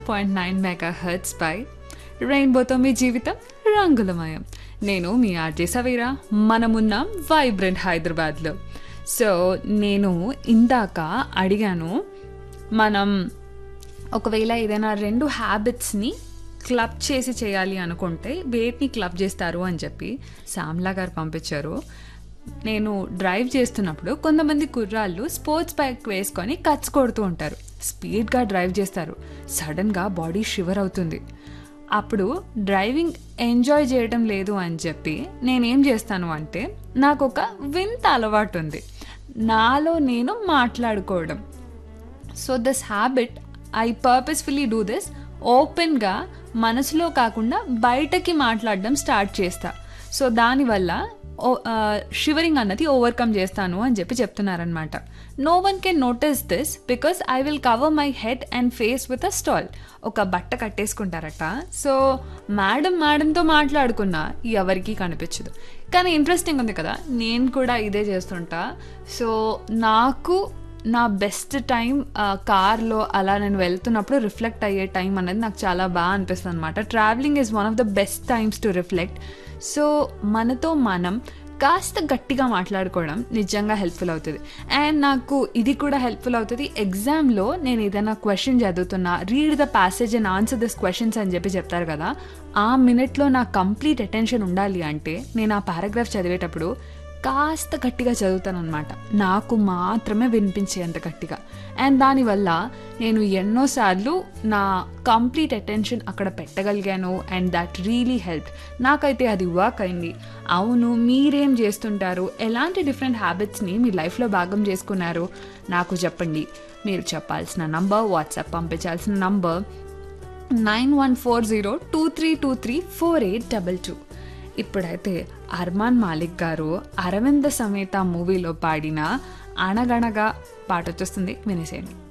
point nine mega hertz పై రెయిన్బోతో మీ జీవితం రంగులమయం నేను మీ ఆర్జే సవీరా మనమున్నాం వైబ్రెంట్ హైదరాబాద్లో సో నేను ఇందాక అడిగాను మనం ఒకవేళ ఏదైనా రెండు హ్యాబిట్స్ని క్లబ్ చేసి చేయాలి అనుకుంటే వేటిని క్లబ్ చేస్తారు అని చెప్పి శ్యామ్లా గారు పంపించారు నేను డ్రైవ్ చేస్తున్నప్పుడు కొంతమంది కుర్రాళ్ళు స్పోర్ట్స్ బైక్ వేసుకొని కట్స్ కొడుతూ ఉంటారు స్పీడ్గా డ్రైవ్ చేస్తారు సడన్గా బాడీ షివర్ అవుతుంది అప్పుడు డ్రైవింగ్ ఎంజాయ్ చేయడం లేదు అని చెప్పి నేనేం చేస్తాను అంటే నాకు ఒక వింత అలవాటు ఉంది నాలో నేను మాట్లాడుకోవడం so this habit I purposefully do this ఓపెన్గా మనసులో కాకుండా బయటకి మాట్లాడడం స్టార్ట్ చేస్తా సో దానివల్ల షివరింగ్ అన్నది ఓవర్కమ్ చేస్తాను అని చెప్పి చెప్తున్నారనమాట no one can notice this because I will cover my head and face with a stole ఒక బట్ట కట్టేసుకుంటారట సో మేడం మేడంతో మాట్లాడుకున్నా ఎవరికీ కనిపించదు కానీ ఇంట్రెస్టింగ్ ఉంది కదా నేను కూడా ఇదే చేస్తుంటా సో నాకు నా బెస్ట్ టైం కార్లో అలా నేను వెళ్తున్నప్పుడు రిఫ్లెక్ట్ అయ్యే టైం అనేది నాకు చాలా బాగా అనిపిస్తుంది అనమాట travelling is one of the best times to reflect so మనతో మనం కాస్త గట్టిగా మాట్లాడుకోవడం నిజంగా హెల్ప్ఫుల్ అవుతుంది అండ్ నాకు ఇది కూడా హెల్ప్ఫుల్ అవుతుంది ఎగ్జామ్లో నేను ఏదైనా క్వశ్చన్ చదువుతున్నా read the passage and answer this questions అని చెప్పి చెప్తారు కదా ఆ మినిట్లో నా కంప్లీట్ అటెన్షన్ ఉండాలి అంటే నేను ఆ పారాగ్రాఫ్ చదివేటప్పుడు కాస్త గట్టిగా చదువుతాను అనమాట నాకు మాత్రమే వినిపించేంత గట్టిగా అండ్ దానివల్ల నేను ఎన్నోసార్లు నా కంప్లీట్ అటెన్షన్ అక్కడ పెట్టగలిగాను అండ్ దట్ రియలీ హెల్ప్ నాకైతే అది వర్క్ అయింది అవును మీరేం చేస్తుంటారు ఎలాంటి డిఫరెంట్ హ్యాబిట్స్ని మీ లైఫ్లో భాగం చేసుకున్నారు నాకు చెప్పండి మీరు చెప్పాల్సిన నంబర్ వాట్సాప్ పంపించాల్సిన number nine one four zero two three two three four eight double two ఇప్పుడైతే అర్మాన్ మాలిక్ గారు అరవింద సమేత మూవీలో పాడిన అణగణగా పాట వచ్చేస్తుంది వినేసేయండి